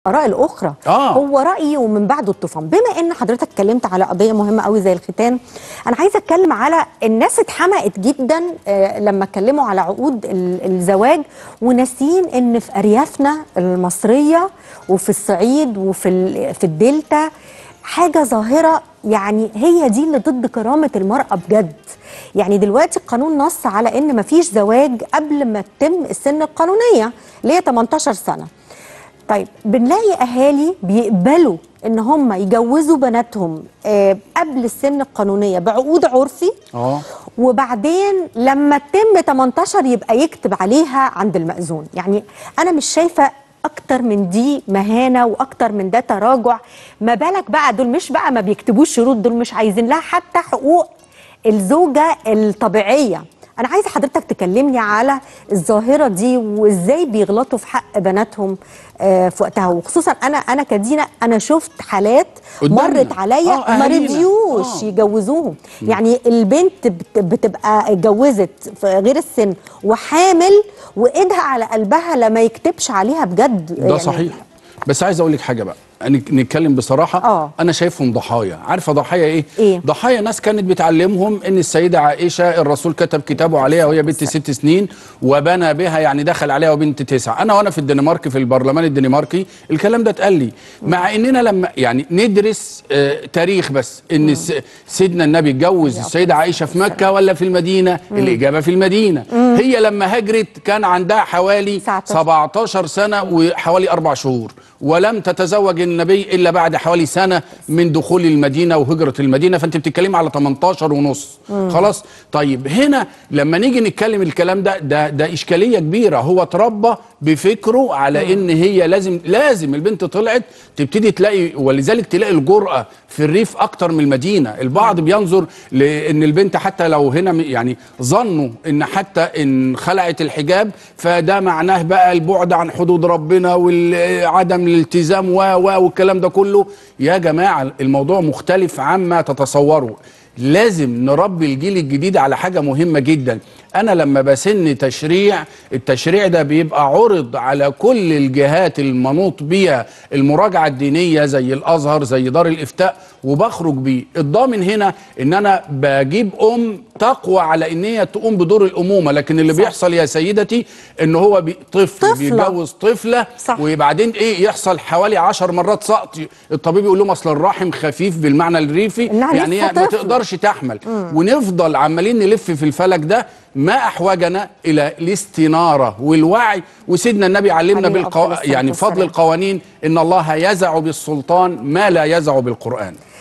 الاراء الاخرى آه. هو رايي ومن بعده الطوفان بما ان حضرتك اتكلمت على قضيه مهمه قوي زي الختان انا عايزه اتكلم على الناس اتحمقت جدا آه، لما اتكلموا على عقود ال- الزواج وناسين ان في اريافنا المصريه وفي الصعيد وفي ال- في الدلتا حاجه ظاهره يعني هي دي اللي ضد كرامه المراه بجد يعني دلوقتي القانون نص على ان مفيش زواج قبل ما تتم السن القانونيه اللي هي 18 سنه طيب بنلاقي اهالي بيقبلوا ان هم يجوزوا بناتهم آه، قبل السن القانونيه بعقود عرفي اه وبعدين لما تتم 18 يبقى يكتب عليها عند المأذون يعني انا مش شايفه اكتر من دي مهانه واكتر من ده تراجع ما بالك بقى دول مش بقى ما بيكتبوش شروط دول مش عايزين لها حتى حقوق الزوجه الطبيعيه انا عايزه حضرتك تكلمني على الظاهره دي وازاي بيغلطوا في حق بناتهم آه، في وقتها وخصوصا انا انا كدينا انا شفت حالات قدامنا. مرت عليا آه، ما أهالينا. رضيوش آه. يجوزوهم يعني البنت بت- بتبقى اتجوزت في غير السن وحامل وايدها على قلبها لما يكتبش عليها بجد ده يعني صحيح بس عايز اقول لك حاجه بقى نك- نتكلم بصراحه آه. انا شايفهم ضحايا عارفه ضحايا ايه إيه؟ ضحايا ناس كانت بتعلمهم ان السيده عائشه الرسول كتب كتابه عليها وهي بنت ست سنين وبنى بها يعني دخل عليها وبنت تسعه انا وانا في الدنمارك في البرلمان الدنماركي الكلام ده اتقال لي مع اننا لما يعني ندرس آه تاريخ بس ان الس- سيدنا النبي اتجوز السيده عائشه في مكه ولا في المدينه الاجابه في المدينه هي لما هاجرت كان عندها حوالي 19. 17 سنه وحوالي اربع شهور ولم تتزوج النبي الا بعد حوالي سنه من دخول المدينه وهجره المدينه فانت بتتكلمي على 18 ونص خلاص طيب هنا لما نيجي نتكلم الكلام ده ده ده اشكاليه كبيره هو اتربى بفكره على ان هي لازم لازم البنت طلعت تبتدي تلاقي ولذلك تلاقي الجرأه في الريف اكتر من المدينه البعض بينظر لان البنت حتى لو هنا م- يعني ظنوا ان حتى ان خلعت الحجاب فده معناه بقى البعد عن حدود ربنا وعدم الالتزام و و والكلام ده كله يا جماعه الموضوع مختلف عما تتصوروا لازم نربي الجيل الجديد على حاجه مهمه جدا انا لما بسن تشريع التشريع ده بيبقى عرض على كل الجهات المنوط بيها المراجعه الدينيه زي الازهر زي دار الافتاء وبخرج بيه الضامن هنا ان انا بجيب ام تقوى على ان هي تقوم بدور الامومه لكن اللي صح. بيحصل يا سيدتي ان هو بي طفل طفلة. بيتجوز طفله صح. وبعدين ايه يحصل حوالي عشر مرات سقط الطبيب يقول لهم اصل الرحم خفيف بالمعنى الريفي إنها يعني لسه هي ما طفل. تقدرش تحمل ونفضل عمالين نلف في الفلك ده ما احوجنا الى الاستناره والوعي وسيدنا النبي علمنا عليه بالقو... أفضل الصلاة يعني فضل والسلام. القوانين ان الله يزع بالسلطان ما لا يزع بالقران